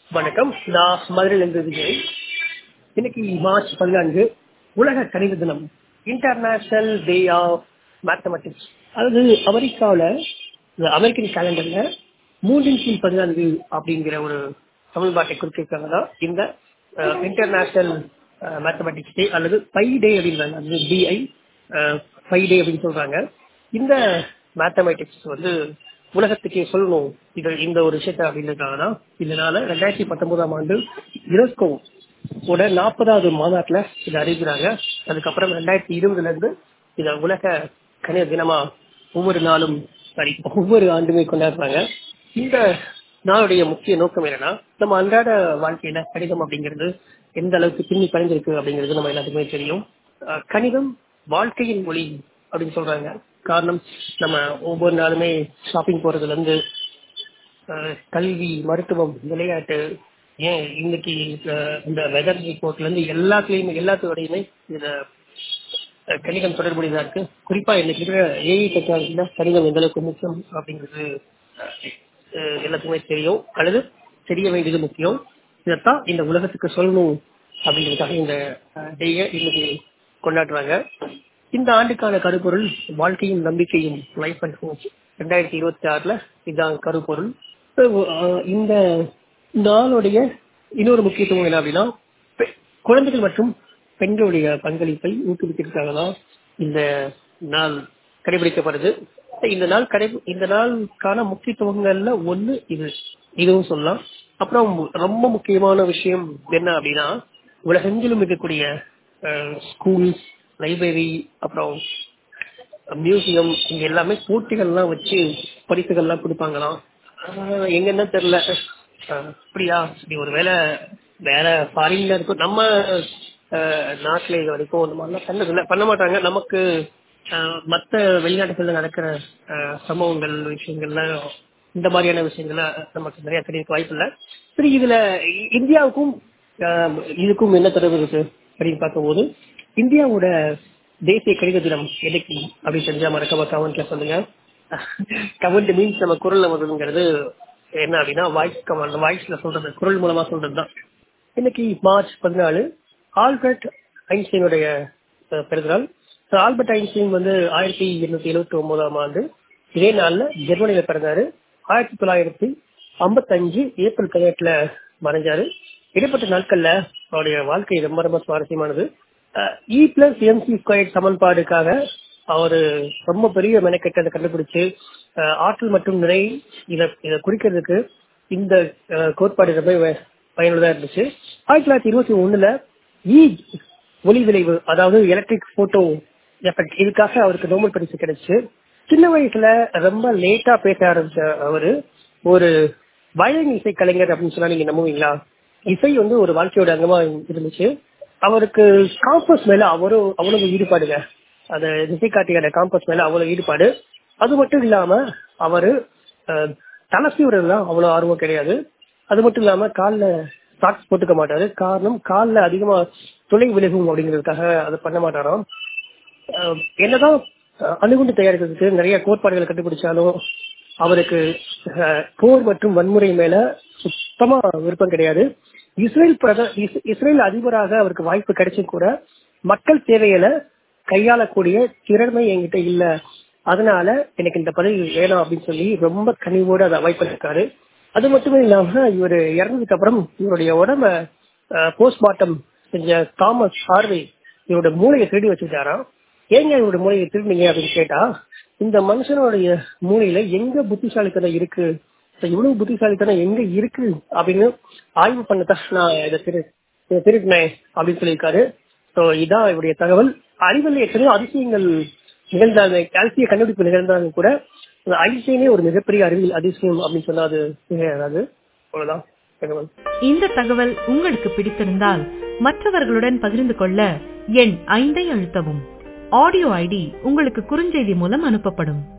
வணக்கம் நான் மதுரையிலிருந்து விஜய் இன்னைக்கு மார்ச் பதினான்கு உலக கணித தினம் இன்டர்நேஷனல் டே ஆஃப் மேத்தமெட்டிக்ஸ் அதாவது அமெரிக்காவில் இந்த அமெரிக்கன் கேலண்டர்ல மூன்றின் கீழ் பதினான்கு அப்படிங்கிற ஒரு தமிழ்பாட்டை குறிப்பிட்டிருக்காங்க தான் இந்த இன்டர்நேஷனல் மேத்தமெட்டிக்ஸ் டே அல்லது பை டே அப்படின்றாங்க அது பிஐ பை டே அப்படின்னு சொல்றாங்க இந்த மேத்தமெட்டிக்ஸ் வந்து உலகத்துக்கே சொல்லணும் இது இந்த ஒரு விஷயத்த அப்படின்றதுக்காக இதனால ரெண்டாயிரத்தி பத்தொன்பதாம் ஆண்டு யுனெஸ்கோ ஓட நாற்பதாவது மாநாட்டுல இதை அறிவிக்கிறாங்க அதுக்கப்புறம் ரெண்டாயிரத்தி இருபதுல இருந்து இத உலக கணித தினமா ஒவ்வொரு நாளும் சாரி ஒவ்வொரு ஆண்டுமே கொண்டாடுறாங்க இந்த நாளுடைய முக்கிய நோக்கம் என்னன்னா நம்ம அன்றாட வாழ்க்கையில கணிதம் அப்படிங்கிறது எந்த அளவுக்கு பின்னி பணிஞ்சிருக்கு அப்படிங்கிறது நம்ம எல்லாத்துக்குமே தெரியும் கணிதம் வாழ்க்கையின் மொழி அப்படின்னு சொல்றாங்க காரணம் நம்ம ஒவ்வொரு நாளுமே ஷாப்பிங் போறதுல இருந்து கல்வி மருத்துவம் விளையாட்டு ஏன் இன்னைக்கு இந்த வெதர் ரிப்போர்ட்ல இருந்து எல்லாத்துலயுமே எல்லாத்தோடையுமே இந்த கணிதம் தொடர்புடையதா இருக்கு குறிப்பா இன்னைக்கு இருக்கிற ஏஐ டெக்னாலஜில கணிதம் எந்த அளவுக்கு முக்கியம் அப்படிங்கிறது எல்லாத்துக்குமே தெரியும் அல்லது தெரிய வேண்டியது முக்கியம் இதைத்தான் இந்த உலகத்துக்கு சொல்லணும் அப்படிங்கிறதுக்காக இந்த டேயை இன்னைக்கு கொண்டாடுறாங்க இந்த ஆண்டுக்கான கருப்பொருள் வாழ்க்கையும் நம்பிக்கையும் லைஃப் அண்ட் ஹோப் ரெண்டாயிரத்தி இருபத்தி ஆறுல இதுதான் கருப்பொருள் இந்த நாளுடைய இன்னொரு முக்கியத்துவம் என்ன அப்படின்னா குழந்தைகள் மற்றும் பெண்களுடைய பங்களிப்பை ஊக்குவிக்கிறதுக்காக தான் இந்த நாள் கடைபிடிக்கப்படுது இந்த நாள் கடை இந்த நாளுக்கான முக்கியத்துவங்கள்ல ஒண்ணு இது இதுவும் சொல்லலாம் அப்புறம் ரொம்ப முக்கியமான விஷயம் என்ன அப்படின்னா உலகெங்கிலும் இருக்கக்கூடிய ஸ்கூல்ஸ் லைப்ரரி அப்புறம் மியூசியம் இங்க எல்லாமே போட்டிகள்லாம் வச்சு பரிசுகள்லாம் கொடுப்பாங்களாம் எங்கன்னா தெரியல அப்படியா இப்படி ஒரு வேலை வேற ஃபாரின்ல இருக்கும் நம்ம நாட்டில் இது வரைக்கும் இந்த மாதிரிலாம் பண்ணதில்லை பண்ண மாட்டாங்க நமக்கு மற்ற வெளிநாட்டுகள்ல நடக்கிற சம்பவங்கள் விஷயங்கள்லாம் இந்த மாதிரியான விஷயங்கள நமக்கு நிறைய தெரிய வாய்ப்பு இல்லை சரி இதுல இந்தியாவுக்கும் இதுக்கும் என்ன தொடர்பு இருக்கு அப்படின்னு பார்க்கும்போது இந்தியாவோட தேசிய கணித தினம் என்னைக்கு அப்படின்னு தெரிஞ்சா மறக்காம கமெண்ட்ல சொல்லுங்க கமெண்ட் மீன்ஸ் நம்ம குரல்ல வருதுங்கிறது என்ன அப்படின்னா வாய்ஸ் கமெண்ட் வாய்ஸ்ல சொல்றது குரல் மூலமா சொல்றதுதான் இன்னைக்கு மார்ச் பதினாலு ஆல்பர்ட் ஐன்ஸ்டைனுடைய பிறந்தநாள் ஆல்பர்ட் ஐன்ஸ்டைன் வந்து ஆயிரத்தி எண்ணூத்தி எழுபத்தி ஒன்பதாம் ஆண்டு இதே நாள்ல ஜெர்மனியில பிறந்தாரு ஆயிரத்தி தொள்ளாயிரத்தி ஐம்பத்தஞ்சு ஏப்ரல் பதினெட்டுல மறைஞ்சாரு இடைப்பட்ட நாட்கள்ல அவருடைய வாழ்க்கை ரொம்ப ரொம்ப சுவாரஸ்யமானது இ பிளஸ் எம்சி ஸ்கொயர் சமன்பாடுக்காக அவரு ரொம்ப பெரிய மெனக்கெட்டதை கண்டுபிடிச்சு ஆற்றல் மற்றும் நிறை இதை இதை குறிக்கிறதுக்கு இந்த கோட்பாடு ரொம்ப பயனுள்ளதா இருந்துச்சு ஆயிரத்தி தொள்ளாயிரத்தி இருபத்தி ஒண்ணுல இ ஒளி விளைவு அதாவது எலக்ட்ரிக் போட்டோ எஃபெக்ட் இதுக்காக அவருக்கு நோபல் பரிசு கிடைச்சு சின்ன வயசுல ரொம்ப லேட்டா பேச ஆரம்பிச்ச அவரு ஒரு வயலின் இசை கலைஞர் அப்படின்னு சொன்னா நீங்க நம்புவீங்களா இசை வந்து ஒரு வாழ்க்கையோட அங்கமா இருந்துச்சு அவருக்கு காம்பஸ் மேல அவ்வளவு அவ்வளவு ஈடுபாடுங்க அந்த திசை காட்டியோட காம்பஸ் மேல அவ்வளவு ஈடுபாடு அது மட்டும் இல்லாம அவரு தலைசீவுறதுலாம் அவ்வளவு ஆர்வம் கிடையாது அது மட்டும் இல்லாம காலில் சாக்ஸ் போட்டுக்க மாட்டாரு காரணம் காலில் அதிகமா துளை விலகும் அப்படிங்கிறதுக்காக அதை பண்ண மாட்டாராம் என்னதான் அணுகுண்டு தயாரிக்கிறதுக்கு நிறைய கோட்பாடுகளை கண்டுபிடிச்சாலும் அவருக்கு போர் மற்றும் வன்முறை மேல சுத்தமா விருப்பம் கிடையாது இஸ்ரேல் பிரத இஸ்ரேல் அதிபராக அவருக்கு வாய்ப்பு கிடைச்சும் கூட மக்கள் தேவைகளை கையாளக்கூடிய திறமை என்கிட்ட இல்ல அதனால எனக்கு இந்த பதவி வேணும் அப்படின்னு சொல்லி ரொம்ப கனிவோடு அதை அவாய்ட் பண்ணிருக்காரு அது மட்டுமே இல்லாம இவர் இறந்ததுக்கு அப்புறம் இவருடைய உடம்ப போஸ்ட்மார்ட்டம் செஞ்ச தாமஸ் ஹார்வே இவரோட மூளையை திருடி வச்சுட்டாராம் ஏங்க இவரோட மூளையை திருடினீங்க அப்படின்னு கேட்டா இந்த மனுஷனுடைய மூளையில எங்க புத்திசாலித்தனம் இருக்கு இவ்வளவு புத்திசாலித்தனம் எங்க இருக்கு அப்படின்னு ஆய்வு பண்ணதான் நான் இதை திரு இதை திருட்டினேன் அப்படின்னு சொல்லியிருக்காரு ஸோ இதான் இவருடைய தகவல் அறிவில் எத்தனையோ அதிசயங்கள் நிகழ்ந்தாங்க கால்சிய கண்டுபிடிப்பு நிகழ்ந்தாங்க கூட ஐன்ஸ்டைனே ஒரு மிகப்பெரிய அறிவியல் அதிசயம் அப்படின்னு சொன்னா அது மிகையாகாது அவ்வளவுதான் தகவல் இந்த தகவல் உங்களுக்கு பிடித்திருந்தால் மற்றவர்களுடன் பகிர்ந்து கொள்ள எண் ஐந்தை அழுத்தவும் ஆடியோ ஐடி உங்களுக்கு குறுஞ்செய்தி மூலம் அனுப்பப்படும்